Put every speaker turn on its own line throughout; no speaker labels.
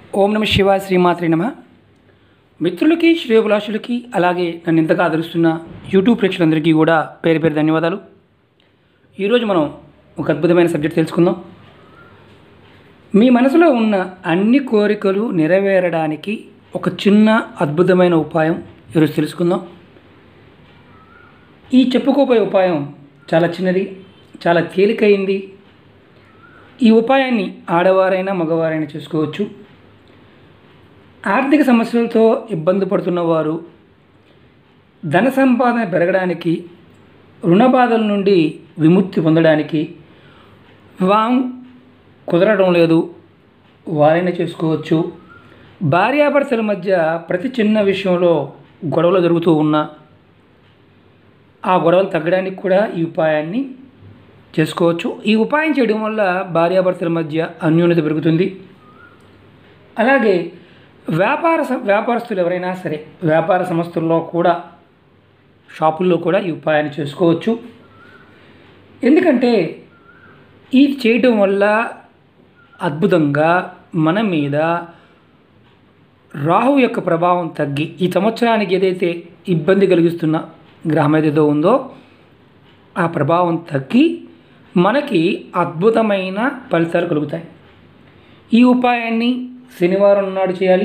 ఓం నమ శివాయ శ్రీమాత్రి నమ మిత్రులకి శ్రేయోభిలాషులకి అలాగే నన్ను ఇంతగా ఆదరిస్తున్న యూట్యూబ్ ప్రేక్షకులందరికీ కూడా పేరు పేరు ధన్యవాదాలు ఈరోజు మనం ఒక అద్భుతమైన సబ్జెక్ట్ తెలుసుకుందాం మీ మనసులో ఉన్న అన్ని కోరికలు నెరవేరడానికి ఒక చిన్న అద్భుతమైన ఉపాయం ఈరోజు తెలుసుకుందాం ఈ చెప్పుకోబోయే ఉపాయం చాలా చిన్నది చాలా తేలికైంది ఈ ఉపాయాన్ని ఆడవారైనా మగవారైనా చేసుకోవచ్చు ఆర్థిక సమస్యలతో ఇబ్బంది పడుతున్న వారు ధన సంపాదన పెరగడానికి రుణ బాధల నుండి విముక్తి పొందడానికి వివాహం కుదరడం లేదు వారైనా చేసుకోవచ్చు భార్యాభర్తల మధ్య ప్రతి చిన్న విషయంలో గొడవలు జరుగుతూ ఉన్నా ఆ గొడవలు తగ్గడానికి కూడా ఈ ఉపాయాన్ని చేసుకోవచ్చు ఈ ఉపాయం చేయడం వల్ల భార్యాభర్తల మధ్య అన్యోన్యత పెరుగుతుంది అలాగే వ్యాపార స- వ్యాపారస్తులు ఎవరైనా సరే వ్యాపార సంస్థల్లో కూడా షాపుల్లో కూడా ఈ ఉపాయాన్ని చేసుకోవచ్చు ఎందుకంటే ఇది చేయటం వల్ల అద్భుతంగా మన మీద రాహు యొక్క ప్రభావం తగ్గి ఈ సంవత్సరానికి ఏదైతే ఇబ్బంది కలిగిస్తున్న గ్రహం ఏదైతే ఉందో ఆ ప్రభావం తగ్గి మనకి అద్భుతమైన ఫలితాలు కలుగుతాయి ఈ ఉపాయాన్ని శనివారం నాడు చేయాలి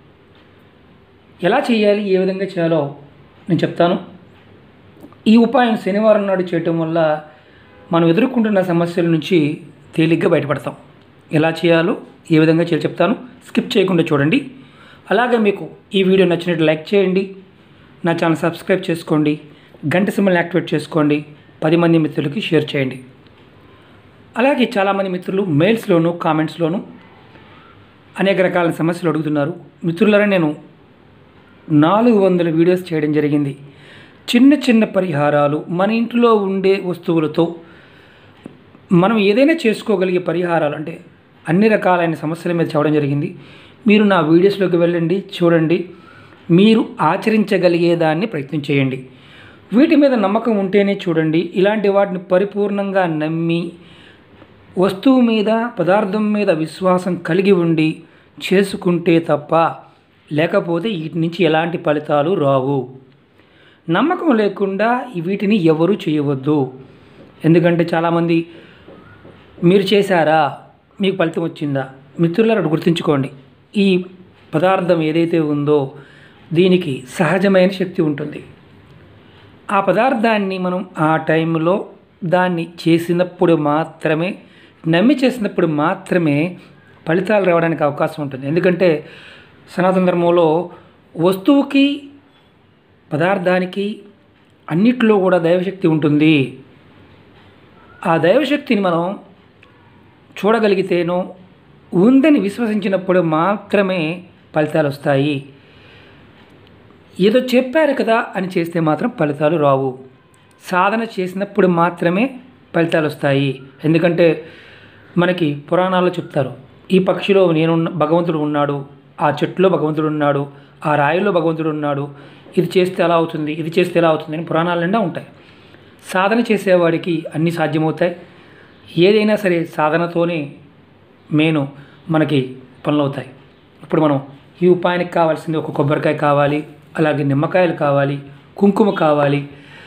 ఎలా చేయాలి ఏ విధంగా చేయాలో నేను చెప్తాను ఈ ఉపాయం శనివారం నాడు చేయటం వల్ల మనం ఎదుర్కొంటున్న సమస్యల నుంచి తేలిగ్గా బయటపడతాం ఎలా చేయాలో ఏ విధంగా చేయాలో చెప్తాను స్కిప్ చేయకుండా చూడండి అలాగే మీకు ఈ వీడియో నచ్చినట్టు లైక్ చేయండి నా ఛానల్ సబ్స్క్రైబ్ చేసుకోండి గంట సింబల్ని యాక్టివేట్ చేసుకోండి పది మంది మిత్రులకి షేర్ చేయండి అలాగే చాలామంది మిత్రులు మెయిల్స్లోను కామెంట్స్లోను అనేక రకాల సమస్యలు అడుగుతున్నారు మిత్రులారా నేను నాలుగు వందల వీడియోస్ చేయడం జరిగింది చిన్న చిన్న పరిహారాలు మన ఇంట్లో ఉండే వస్తువులతో మనం ఏదైనా చేసుకోగలిగే పరిహారాలు అంటే అన్ని రకాలైన సమస్యల మీద చెప్పడం జరిగింది మీరు నా వీడియోస్లోకి వెళ్ళండి చూడండి మీరు ఆచరించగలిగే దాన్ని ప్రయత్నం చేయండి వీటి మీద నమ్మకం ఉంటేనే చూడండి ఇలాంటి వాటిని పరిపూర్ణంగా నమ్మి వస్తువు మీద పదార్థం మీద విశ్వాసం కలిగి ఉండి చేసుకుంటే తప్ప లేకపోతే వీటి నుంచి ఎలాంటి ఫలితాలు రావు నమ్మకం లేకుండా ఈ వీటిని ఎవరు చేయవద్దు ఎందుకంటే చాలామంది మీరు చేశారా మీకు ఫలితం వచ్చిందా మిత్రులారా గుర్తుంచుకోండి ఈ పదార్థం ఏదైతే ఉందో దీనికి సహజమైన శక్తి ఉంటుంది ఆ పదార్థాన్ని మనం ఆ టైంలో దాన్ని చేసినప్పుడు మాత్రమే నమ్మి చేసినప్పుడు మాత్రమే ఫలితాలు రావడానికి అవకాశం ఉంటుంది ఎందుకంటే సనాతన ధర్మంలో వస్తువుకి పదార్థానికి అన్నిట్లో కూడా దైవశక్తి ఉంటుంది ఆ దైవశక్తిని మనం చూడగలిగితేనో ఉందని విశ్వసించినప్పుడు మాత్రమే ఫలితాలు వస్తాయి ఏదో చెప్పారు కదా అని చేస్తే మాత్రం ఫలితాలు రావు సాధన చేసినప్పుడు మాత్రమే ఫలితాలు వస్తాయి ఎందుకంటే మనకి పురాణాల్లో చెప్తారు ఈ పక్షిలో నేను భగవంతుడు ఉన్నాడు ఆ చెట్టులో భగవంతుడు ఉన్నాడు ఆ రాయిలో భగవంతుడు ఉన్నాడు ఇది చేస్తే ఎలా అవుతుంది ఇది చేస్తే ఎలా అవుతుంది అని పురాణాల నిండా ఉంటాయి సాధన చేసేవాడికి అన్నీ సాధ్యమవుతాయి ఏదైనా సరే సాధనతోనే మేను మనకి పనులు అవుతాయి ఇప్పుడు మనం ఈ ఉపాయానికి కావాల్సింది ఒక కొబ్బరికాయ కావాలి అలాగే నిమ్మకాయలు కావాలి కుంకుమ కావాలి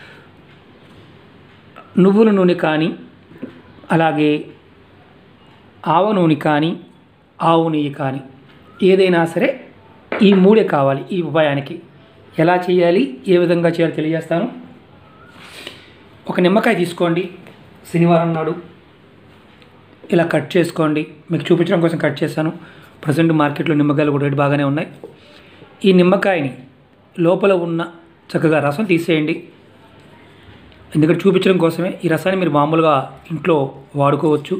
నువ్వుల నూనె కానీ అలాగే ఆవ నూనె కానీ ఆవు నెయ్యి కానీ ఏదైనా సరే ఈ మూడే కావాలి ఈ ఉపాయానికి ఎలా చేయాలి ఏ విధంగా చేయాలో తెలియజేస్తాను ఒక నిమ్మకాయ తీసుకోండి శనివారం నాడు ఇలా కట్ చేసుకోండి మీకు చూపించడం కోసం కట్ చేశాను ప్రజెంట్ మార్కెట్లో నిమ్మకాయలు కూడా రేటు బాగానే ఉన్నాయి ఈ నిమ్మకాయని లోపల ఉన్న చక్కగా రసం తీసేయండి ఎందుకంటే చూపించడం కోసమే ఈ రసాన్ని మీరు మామూలుగా ఇంట్లో వాడుకోవచ్చు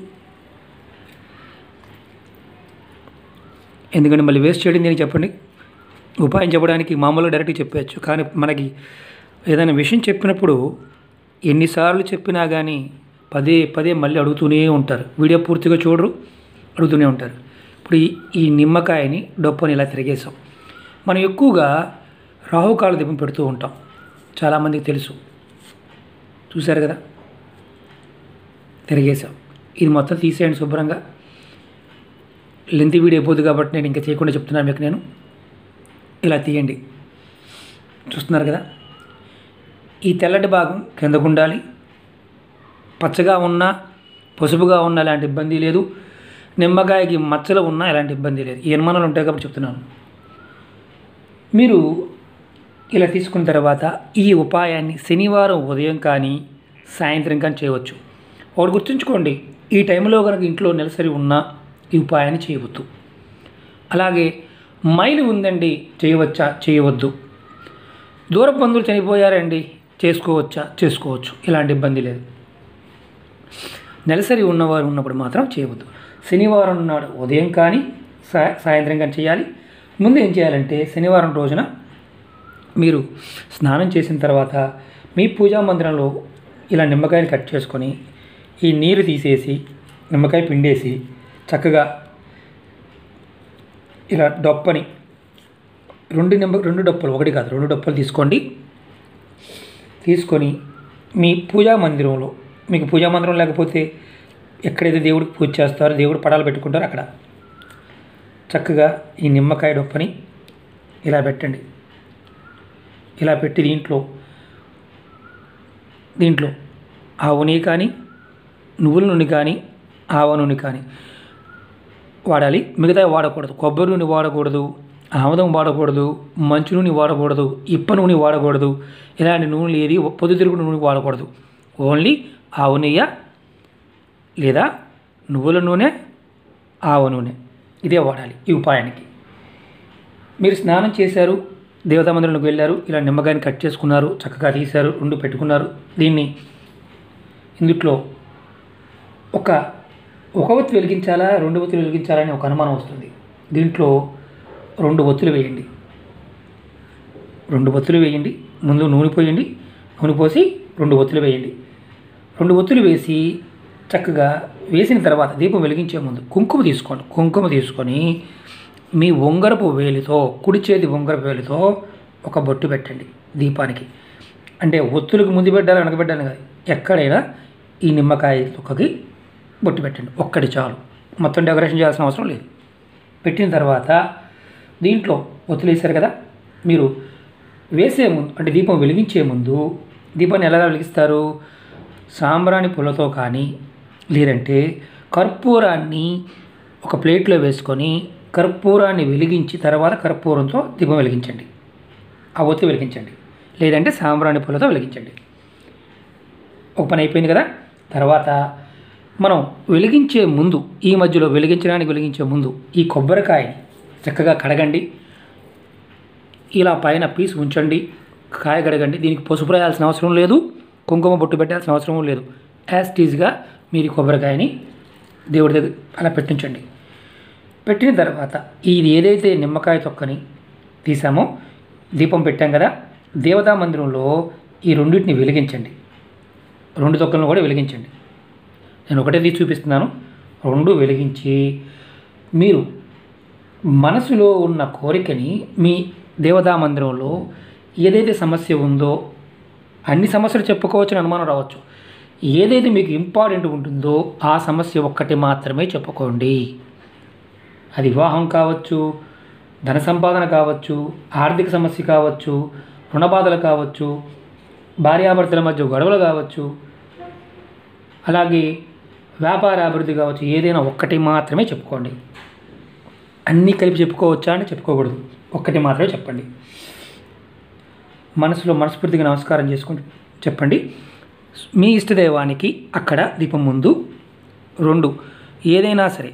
ఎందుకంటే మళ్ళీ వేస్ట్ చేయడం దేనికి చెప్పండి ఉపాయం చెప్పడానికి మామూలుగా డైరెక్ట్గా చెప్పవచ్చు కానీ మనకి ఏదైనా విషయం చెప్పినప్పుడు ఎన్నిసార్లు చెప్పినా కానీ పదే పదే మళ్ళీ అడుగుతూనే ఉంటారు వీడియో పూర్తిగా చూడరు అడుగుతూనే ఉంటారు ఇప్పుడు ఈ ఈ నిమ్మకాయని డొప్పని ఇలా తిరిగేసాం మనం ఎక్కువగా రాహుకాల దీపం పెడుతూ ఉంటాం చాలామందికి తెలుసు చూశారు కదా తిరిగేసాం ఇది మొత్తం తీసేయండి శుభ్రంగా లెంత్ వీడియో అయిపోతుంది కాబట్టి నేను ఇంకా చేయకుండా చెప్తున్నాను మీకు నేను ఇలా తీయండి చూస్తున్నారు కదా ఈ తెల్లటి భాగం కిందకు ఉండాలి పచ్చగా ఉన్నా పసుపుగా ఉన్నా ఎలాంటి ఇబ్బంది లేదు నిమ్మకాయకి మచ్చలు ఉన్నా ఎలాంటి ఇబ్బంది లేదు ఈ అనుమానాలు ఉంటాయి కాబట్టి చెప్తున్నాను మీరు ఇలా తీసుకున్న తర్వాత ఈ ఉపాయాన్ని శనివారం ఉదయం కానీ సాయంత్రం కానీ చేయవచ్చు ఒకటి గుర్తుంచుకోండి ఈ టైంలో కనుక ఇంట్లో నెలసరి ఉన్నా ఈ ఉపాయాన్ని చేయవద్దు అలాగే మైలు ఉందండి చేయవచ్చా చేయవద్దు దూర బంధువులు చనిపోయారండి చేసుకోవచ్చా చేసుకోవచ్చు ఎలాంటి ఇబ్బంది లేదు నెలసరి ఉన్నవారు ఉన్నప్పుడు మాత్రం చేయవద్దు శనివారం నాడు ఉదయం కానీ సా సాయంత్రం కానీ చేయాలి ముందు ఏం చేయాలంటే శనివారం రోజున మీరు స్నానం చేసిన తర్వాత మీ పూజా మందిరంలో ఇలా నిమ్మకాయలు కట్ చేసుకొని ఈ నీరు తీసేసి నిమ్మకాయ పిండేసి చక్కగా ఇలా డొప్పని రెండు నిమ్మ రెండు డొప్పలు ఒకటి కాదు రెండు డొప్పలు తీసుకోండి తీసుకొని మీ పూజా మందిరంలో మీకు పూజా మందిరం లేకపోతే ఎక్కడైతే దేవుడికి పూజ చేస్తారో దేవుడు పటాలు పెట్టుకుంటారో అక్కడ చక్కగా ఈ నిమ్మకాయ డొప్పని ఇలా పెట్టండి ఇలా పెట్టి దీంట్లో దీంట్లో ఆవు నెయ్యి కానీ నువ్వుల నూనె కానీ ఆవ నూనె కానీ వాడాలి మిగతా వాడకూడదు కొబ్బరి నూనె వాడకూడదు ఆముదం వాడకూడదు మంచు నూనె వాడకూడదు ఇప్ప నూనె వాడకూడదు ఇలాంటి నూనెలు ఏది పొద్దుతిరుగుడు నూనె వాడకూడదు ఓన్లీ ఆవు నెయ్యి లేదా నువ్వుల నూనె ఆవ నూనె ఇదే వాడాలి ఈ ఉపాయానికి మీరు స్నానం చేశారు దేవతా మందిరంలోకి వెళ్ళారు ఇలా నిమ్మకాయని కట్ చేసుకున్నారు చక్కగా తీశారు రెండు పెట్టుకున్నారు దీన్ని ఇందుట్లో ఒక ఒక ఒత్తి వెలిగించాలా రెండు ఒత్తులు వెలిగించాలా అని ఒక అనుమానం వస్తుంది దీంట్లో రెండు ఒత్తులు వేయండి రెండు ఒత్తులు వేయండి ముందు నూనె పోయండి నూనె పోసి రెండు ఒత్తులు వేయండి రెండు ఒత్తులు వేసి చక్కగా వేసిన తర్వాత దీపం వెలిగించే ముందు కుంకుమ తీసుకోండి కుంకుమ తీసుకొని మీ ఉంగరపు వేలితో కుడి చేతి ఉంగరపు వేలితో ఒక బొట్టు పెట్టండి దీపానికి అంటే ఒత్తులకు ముందు పెట్టాలి వెనక పెట్టాలి కాదు ఎక్కడైనా ఈ నిమ్మకాయ తొక్కకి బొట్టు పెట్టండి ఒక్కటి చాలు మొత్తం డెకరేషన్ చేయాల్సిన అవసరం లేదు పెట్టిన తర్వాత దీంట్లో ఒత్తులు వేశారు కదా మీరు వేసే ముందు అంటే దీపం వెలిగించే ముందు దీపాన్ని ఎలా వెలిగిస్తారు సాంబ్రాణి పుల్లతో కానీ లేదంటే కర్పూరాన్ని ఒక ప్లేట్లో వేసుకొని కర్పూరాన్ని వెలిగించి తర్వాత కర్పూరంతో దీపం వెలిగించండి ఆ ఒత్తి వెలిగించండి లేదంటే సాంబ్రాణి పుల్లతో వెలిగించండి ఒక పని అయిపోయింది కదా తర్వాత మనం వెలిగించే ముందు ఈ మధ్యలో వెలిగించడానికి వెలిగించే ముందు ఈ కొబ్బరికాయని చక్కగా కడగండి ఇలా పైన పీస్ ఉంచండి కాయ కడగండి దీనికి పసుపు రాయాల్సిన అవసరం లేదు కుంకుమ బొట్టు పెట్టాల్సిన అవసరం లేదు యాజ్ టీజ్గా మీరు ఈ కొబ్బరికాయని దేవుడి దగ్గర అలా పెట్టించండి పెట్టిన తర్వాత ఇది ఏదైతే నిమ్మకాయ తొక్కని తీసామో దీపం పెట్టాం కదా దేవతా మందిరంలో ఈ రెండింటిని వెలిగించండి రెండు తొక్కలను కూడా వెలిగించండి నేను ఒకటే తీసి చూపిస్తున్నాను రెండు వెలిగించి మీరు మనసులో ఉన్న కోరికని మీ దేవతా మందిరంలో ఏదైతే సమస్య ఉందో అన్ని సమస్యలు చెప్పుకోవచ్చని అనుమానం రావచ్చు ఏదైతే మీకు ఇంపార్టెంట్ ఉంటుందో ఆ సమస్య ఒక్కటి మాత్రమే చెప్పుకోండి అది వివాహం కావచ్చు ధన సంపాదన కావచ్చు ఆర్థిక సమస్య కావచ్చు రుణబాధలు కావచ్చు భార్యాభర్తల మధ్య గొడవలు కావచ్చు అలాగే వ్యాపార అభివృద్ధి కావచ్చు ఏదైనా ఒక్కటి మాత్రమే చెప్పుకోండి అన్నీ కలిపి చెప్పుకోవచ్చా అంటే చెప్పుకోకూడదు ఒక్కటి మాత్రమే చెప్పండి మనసులో మనస్ఫూర్తిగా నమస్కారం చేసుకుని చెప్పండి మీ ఇష్టదైవానికి అక్కడ దీపం ముందు రెండు ఏదైనా సరే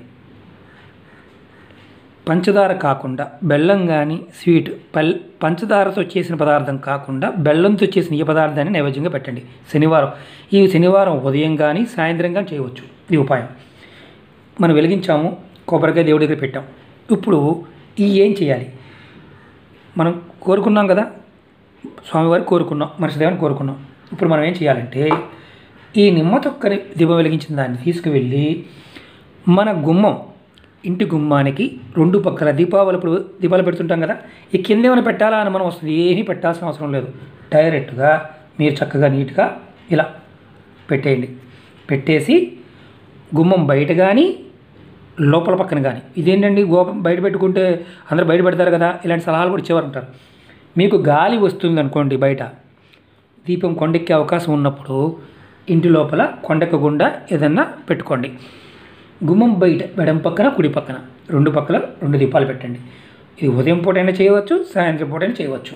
పంచదార కాకుండా బెల్లం కానీ స్వీట్ పల్ పంచదారతో చేసిన పదార్థం కాకుండా బెల్లంతో చేసిన ఈ పదార్థాన్ని నైవేద్యంగా పెట్టండి శనివారం ఈ శనివారం ఉదయం కానీ సాయంత్రం కానీ చేయవచ్చు ఈ ఉపాయం మనం వెలిగించాము కొబ్బరికాయ దేవుడి దగ్గర పెట్టాం ఇప్పుడు ఈ ఏం చేయాలి మనం కోరుకున్నాం కదా స్వామివారికి కోరుకున్నాం మనిషిదేవని కోరుకున్నాం ఇప్పుడు మనం ఏం చేయాలంటే ఈ నిమ్మ తొక్కని దీపం వెలిగించిన దాన్ని తీసుకువెళ్ళి మన గుమ్మం ఇంటి గుమ్మానికి రెండు పక్కల దీపావళి ఇప్పుడు దీపాలు పెడుతుంటాం కదా ఈ కింద ఏమైనా పెట్టాలా అని మనం వస్తుంది ఏమీ పెట్టాల్సిన అవసరం లేదు డైరెక్ట్గా మీరు చక్కగా నీట్గా ఇలా పెట్టేయండి పెట్టేసి గుమ్మం బయట కానీ లోపల పక్కన కానీ ఇదేంటండి గోపం బయట పెట్టుకుంటే అందరూ బయట పెడతారు కదా ఇలాంటి సలహాలు కూడా ఇచ్చేవారు ఉంటారు మీకు గాలి వస్తుంది అనుకోండి బయట దీపం కొండెక్కే అవకాశం ఉన్నప్పుడు ఇంటి లోపల కొండెక్కకుండా ఏదన్నా పెట్టుకోండి గుమ్మం బయట ఎడం పక్కన కుడి పక్కన రెండు పక్కల రెండు దీపాలు పెట్టండి ఇది ఉదయం పూటైనా చేయవచ్చు సాయంత్రం పూటైనా చేయవచ్చు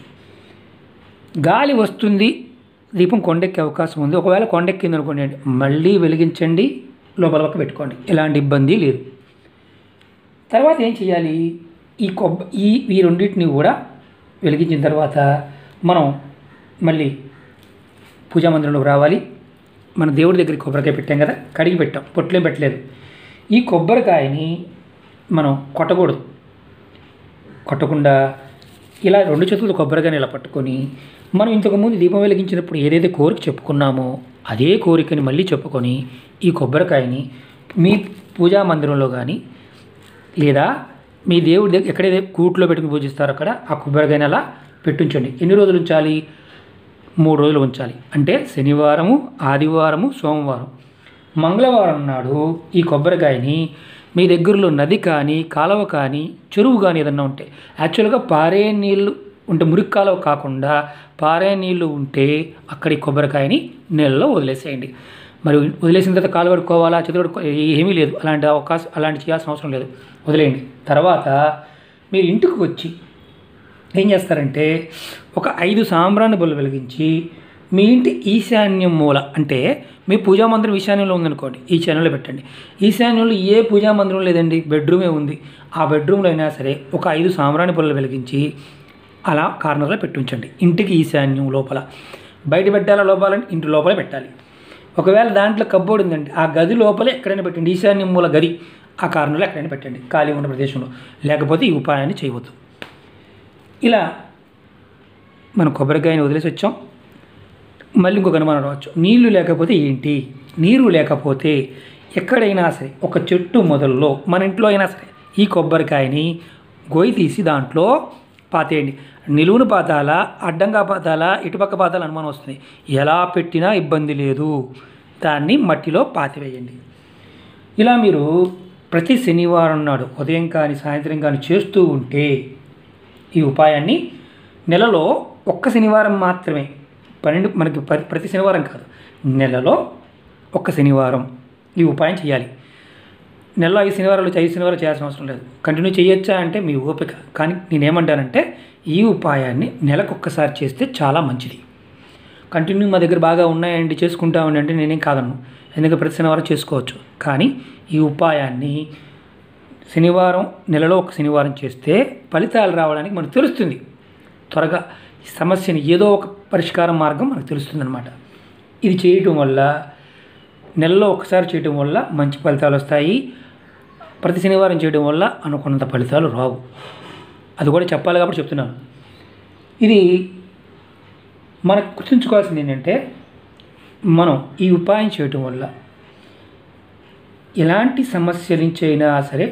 గాలి వస్తుంది దీపం కొండెక్కే అవకాశం ఉంది ఒకవేళ కొండెక్కింది అనుకోండి మళ్ళీ వెలిగించండి లోపల పక్క పెట్టుకోండి ఎలాంటి ఇబ్బంది లేదు తర్వాత ఏం చేయాలి ఈ కొబ్బ ఈ ఈ రెండింటిని కూడా వెలిగించిన తర్వాత మనం మళ్ళీ పూజా మందిరంలోకి రావాలి మన దేవుడి దగ్గరికి కొబ్బరికాయ పెట్టాం కదా కడిగి పెట్టాం పొట్లేం పెట్టలేదు ఈ కొబ్బరికాయని మనం కొట్టకూడదు కొట్టకుండా ఇలా రెండు చేతులతో కొబ్బరికాయని ఇలా పట్టుకొని మనం ఇంతకుముందు దీపం వెలిగించినప్పుడు ఏదైతే కోరిక చెప్పుకున్నామో అదే కోరికని మళ్ళీ చెప్పుకొని ఈ కొబ్బరికాయని మీ పూజా మందిరంలో కానీ లేదా మీ దేవుడి దగ్గర ఎక్కడైతే కూట్లో పెట్టుకుని పూజిస్తారో అక్కడ ఆ కొబ్బరికాయని అలా పెట్టుంచండి ఎన్ని రోజులు ఉంచాలి మూడు రోజులు ఉంచాలి అంటే శనివారము ఆదివారము సోమవారం మంగళవారం నాడు ఈ కొబ్బరికాయని మీ దగ్గరలో నది కానీ కాలువ కానీ చెరువు కానీ ఏదన్నా ఉంటే యాక్చువల్గా పారే నీళ్ళు ఉంటే మురికి కాలువ కాకుండా పారే నీళ్ళు ఉంటే అక్కడ ఈ కొబ్బరికాయని నీళ్ళలో వదిలేసేయండి మరి వదిలేసిన తర్వాత కాలు కడుక్కోవాలా చేతులు కడుక్కో ఏమీ లేదు అలాంటి అవకాశం అలాంటి చేయాల్సిన అవసరం లేదు వదిలేయండి తర్వాత మీరు ఇంటికి వచ్చి ఏం చేస్తారంటే ఒక ఐదు సాంబ్రాణి బుల్లు వెలిగించి మీ ఇంటి ఈశాన్యం మూల అంటే మీ పూజా మందిరం ఈశాన్యంలో ఉందనుకోండి ఈశాన్యంలో పెట్టండి ఈశాన్యంలో ఏ పూజా మందిరం లేదండి బెడ్రూమే ఉంది ఆ బెడ్రూమ్లో అయినా సరే ఒక ఐదు సాంబ్రాణి బుల్లలు వెలిగించి అలా కార్నర్లో పెట్టి ఉంచండి ఇంటికి ఈశాన్యం లోపల బయట పెట్టాలా లోపాలంటే ఇంటి లోపలే పెట్టాలి ఒకవేళ దాంట్లో కబ్బోర్డ్ ఉందండి ఆ గది లోపలే ఎక్కడైనా పెట్టండి ఈశాన్యం మూల గది ఆ కార్నర్లో ఎక్కడైనా పెట్టండి ఖాళీ ఉన్న ప్రదేశంలో లేకపోతే ఈ ఉపాయాన్ని చేయవద్దు ఇలా మనం కొబ్బరికాయని వదిలేసి వచ్చాం మళ్ళీ ఇంకొక అనుమానం రావచ్చు నీళ్లు లేకపోతే ఏంటి నీరు లేకపోతే ఎక్కడైనా సరే ఒక చెట్టు మొదల్లో మన ఇంట్లో అయినా సరే ఈ కొబ్బరికాయని గొయ్యి తీసి దాంట్లో పాతేయండి నిలువును పాతాలా అడ్డంగా పాతాలా ఇటుపక్క పాతాలా అనుమానం వస్తుంది ఎలా పెట్టినా ఇబ్బంది లేదు దాన్ని మట్టిలో పాతివేయండి ఇలా మీరు ప్రతి శనివారం నాడు ఉదయం కానీ సాయంత్రం కానీ చేస్తూ ఉంటే ఈ ఉపాయాన్ని నెలలో ఒక్క శనివారం మాత్రమే పన్నెండు మనకి ప్రతి ప్రతి శనివారం కాదు నెలలో ఒక్క శనివారం ఈ ఉపాయం చేయాలి నెలలో ఐదు శనివారాలు ఐదు శనివారాలు చేయాల్సిన అవసరం లేదు కంటిన్యూ చేయొచ్చా అంటే మీ ఓపిక కానీ నేనేమంటానంటే ఈ ఉపాయాన్ని నెలకు ఒక్కసారి చేస్తే చాలా మంచిది కంటిన్యూ మా దగ్గర బాగా ఉన్నాయండి చేసుకుంటామండి అంటే నేనేం కాదన్ను ఎందుకంటే ప్రతి శనివారం చేసుకోవచ్చు కానీ ఈ ఉపాయాన్ని శనివారం నెలలో ఒక శనివారం చేస్తే ఫలితాలు రావడానికి మనకు తెలుస్తుంది త్వరగా ఈ సమస్యని ఏదో ఒక పరిష్కార మార్గం మనకు తెలుస్తుందన్నమాట ఇది చేయటం వల్ల నెలలో ఒకసారి చేయటం వల్ల మంచి ఫలితాలు వస్తాయి ప్రతి శనివారం చేయడం వల్ల అనుకున్నంత ఫలితాలు రావు అది కూడా చెప్పాలి కాబట్టి చెప్తున్నాను ఇది మనకు గుర్తుంచుకోవాల్సింది ఏంటంటే మనం ఈ ఉపాయం చేయటం వల్ల ఎలాంటి సమస్య నుంచి అయినా సరే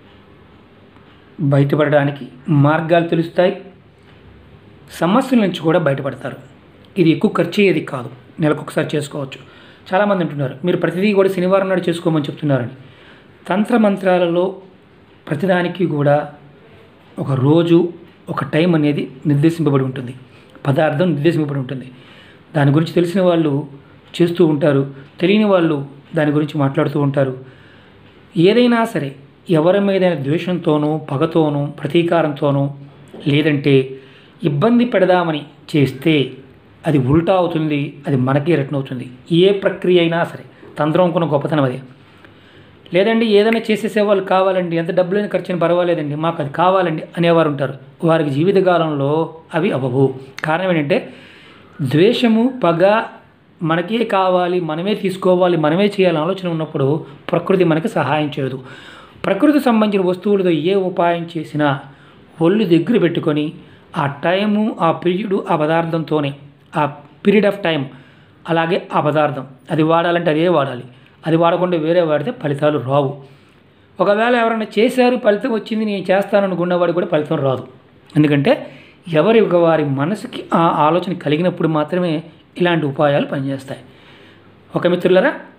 బయటపడడానికి మార్గాలు తెలుస్తాయి సమస్యల నుంచి కూడా బయటపడతారు ఇది ఎక్కువ ఖర్చు అయ్యేది కాదు నెలకు ఒకసారి చేసుకోవచ్చు చాలామంది అంటున్నారు మీరు ప్రతిదీ కూడా శనివారం నాడు చేసుకోమని చెప్తున్నారని తంత్ర మంత్రాలలో ప్రతిదానికి కూడా ఒక రోజు ఒక టైం అనేది నిర్దేశింపబడి ఉంటుంది పదార్థం నిర్దేశింపబడి ఉంటుంది దాని గురించి తెలిసిన వాళ్ళు చేస్తూ ఉంటారు తెలియని వాళ్ళు దాని గురించి మాట్లాడుతూ ఉంటారు ఏదైనా సరే ఎవరి మీద ద్వేషంతోనూ పగతోనూ ప్రతీకారంతోనూ లేదంటే ఇబ్బంది పెడదామని చేస్తే అది ఉల్టా అవుతుంది అది మనకే రిటర్న్ అవుతుంది ఏ ప్రక్రియ అయినా సరే తంత్రం అనుకున్న గొప్పతనం అది లేదండి ఏదైనా చేసేసే వాళ్ళు కావాలండి ఎంత డబ్బులైనా ఖర్చు అయినా పర్వాలేదండి మాకు అది కావాలండి అనేవారు ఉంటారు వారికి జీవితకాలంలో అవి అవ్వవు కారణం ఏంటంటే ద్వేషము పగ మనకే కావాలి మనమే తీసుకోవాలి మనమే చేయాలని ఆలోచన ఉన్నప్పుడు ప్రకృతి మనకి సహాయం చేయదు ప్రకృతి సంబంధించిన వస్తువులతో ఏ ఉపాయం చేసినా ఒళ్ళు దగ్గర పెట్టుకొని ఆ టైము ఆ పీరియడ్ ఆ పదార్థంతోనే ఆ పీరియడ్ ఆఫ్ టైం అలాగే ఆ పదార్థం అది వాడాలంటే అదే వాడాలి అది వాడకుండా వేరే వాడితే ఫలితాలు రావు ఒకవేళ ఎవరైనా చేశారు ఫలితం వచ్చింది నేను చేస్తాననుకున్నవాడు కూడా ఫలితం రాదు ఎందుకంటే ఎవరి వారి మనసుకి ఆ ఆలోచన కలిగినప్పుడు మాత్రమే ఇలాంటి ఉపాయాలు పనిచేస్తాయి ఒక మిత్రులరా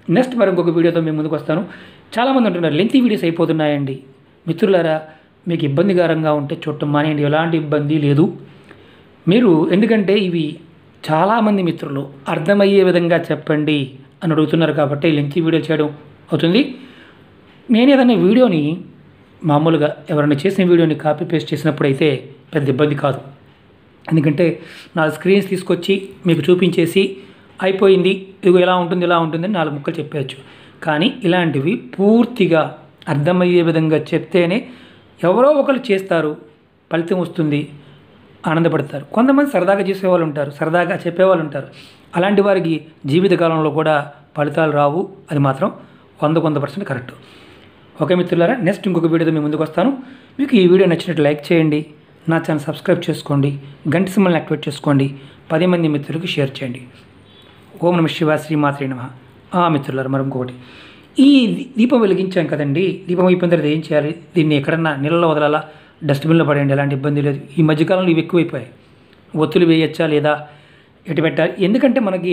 నెక్స్ట్ మరి ఇంకొక వీడియోతో మేము ముందుకు వస్తాను చాలామంది అంటున్నారు లెంతీ వీడియోస్ అయిపోతున్నాయండి మిత్రులారా మీకు ఇబ్బందికరంగా ఉంటే చూడటం మానేయండి ఎలాంటి ఇబ్బంది లేదు మీరు ఎందుకంటే ఇవి చాలామంది మిత్రులు అర్థమయ్యే విధంగా చెప్పండి అని అడుగుతున్నారు కాబట్టి లెంతీ వీడియో చేయడం అవుతుంది నేను ఏదైనా వీడియోని మామూలుగా ఎవరైనా చేసిన వీడియోని కాపీ పేస్ట్ చేసినప్పుడు అయితే పెద్ద ఇబ్బంది కాదు ఎందుకంటే నాలుగు స్క్రీన్స్ తీసుకొచ్చి మీకు చూపించేసి అయిపోయింది ఇదిగో ఇలా ఉంటుంది ఇలా ఉంటుందని నాలుగు ముక్కలు చెప్పేయచ్చు కానీ ఇలాంటివి పూర్తిగా అర్థమయ్యే విధంగా చెప్తేనే ఎవరో ఒకరు చేస్తారు ఫలితం వస్తుంది ఆనందపడతారు కొంతమంది సరదాగా చేసేవాళ్ళు ఉంటారు సరదాగా చెప్పేవాళ్ళు ఉంటారు అలాంటి వారికి జీవితకాలంలో కూడా ఫలితాలు రావు అది మాత్రం వంద వంద పర్సెంట్ కరెక్ట్ ఓకే మిత్రులారా నెక్స్ట్ ఇంకొక వీడియోతో మీ ముందుకు వస్తాను మీకు ఈ వీడియో నచ్చినట్టు లైక్ చేయండి నా ఛానల్ సబ్స్క్రైబ్ చేసుకోండి గంట సింబల్ని యాక్టివేట్ చేసుకోండి పది మంది మిత్రులకు షేర్ చేయండి ఓం నమ శివ శ్రీమాత్రి నమ ఆ మిత్రులారా మరి ఇంకొకటి ఈ దీపం వెలిగించాం కదండి దీపం అయిపోయిన తర్వాత ఏం చేయాలి దీన్ని ఎక్కడన్నా నీళ్ళలో వదలాలా డస్ట్బిన్లో పడేయండి ఎలాంటి ఇబ్బంది లేదు ఈ మధ్యకాలంలో ఇవి ఎక్కువైపోయాయి ఒత్తులు వేయచ్చా లేదా ఎటు పెట్టాలి ఎందుకంటే మనకి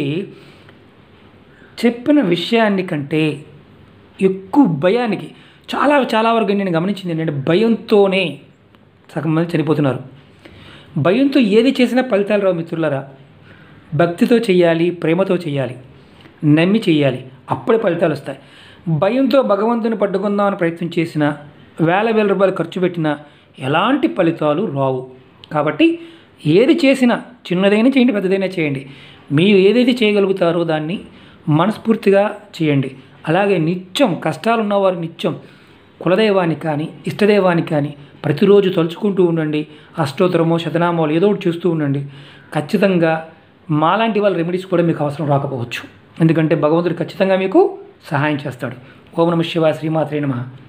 చెప్పిన విషయాన్ని కంటే ఎక్కువ భయానికి చాలా చాలా వరకు నేను గమనించింది ఏంటంటే భయంతోనే సగం మంది చనిపోతున్నారు భయంతో ఏది చేసినా ఫలితాలు రావు మిత్రులారా భక్తితో చేయాలి ప్రేమతో చేయాలి నమ్మి చేయాలి అప్పుడే ఫలితాలు వస్తాయి భయంతో భగవంతుని పట్టుకుందామని ప్రయత్నం చేసినా వేల వేల రూపాయలు ఖర్చు పెట్టినా ఎలాంటి ఫలితాలు రావు కాబట్టి ఏది చేసినా చిన్నదైనా చేయండి పెద్దదైనా చేయండి మీరు ఏదైతే చేయగలుగుతారో దాన్ని మనస్ఫూర్తిగా చేయండి అలాగే నిత్యం కష్టాలు ఉన్నవారు నిత్యం కులదైవానికి కానీ ఇష్టదైవానికి కానీ ప్రతిరోజు తలుచుకుంటూ ఉండండి అష్టోత్తరమో శతనామాలు ఏదో ఒకటి చూస్తూ ఉండండి ఖచ్చితంగా మాలాంటి వాళ్ళ రెమెడీస్ కూడా మీకు అవసరం రాకపోవచ్చు ఎందుకంటే భగవంతుడు ఖచ్చితంగా మీకు సహాయం చేస్తాడు ఓం నమ శివ శ్రీమాత్రే నమ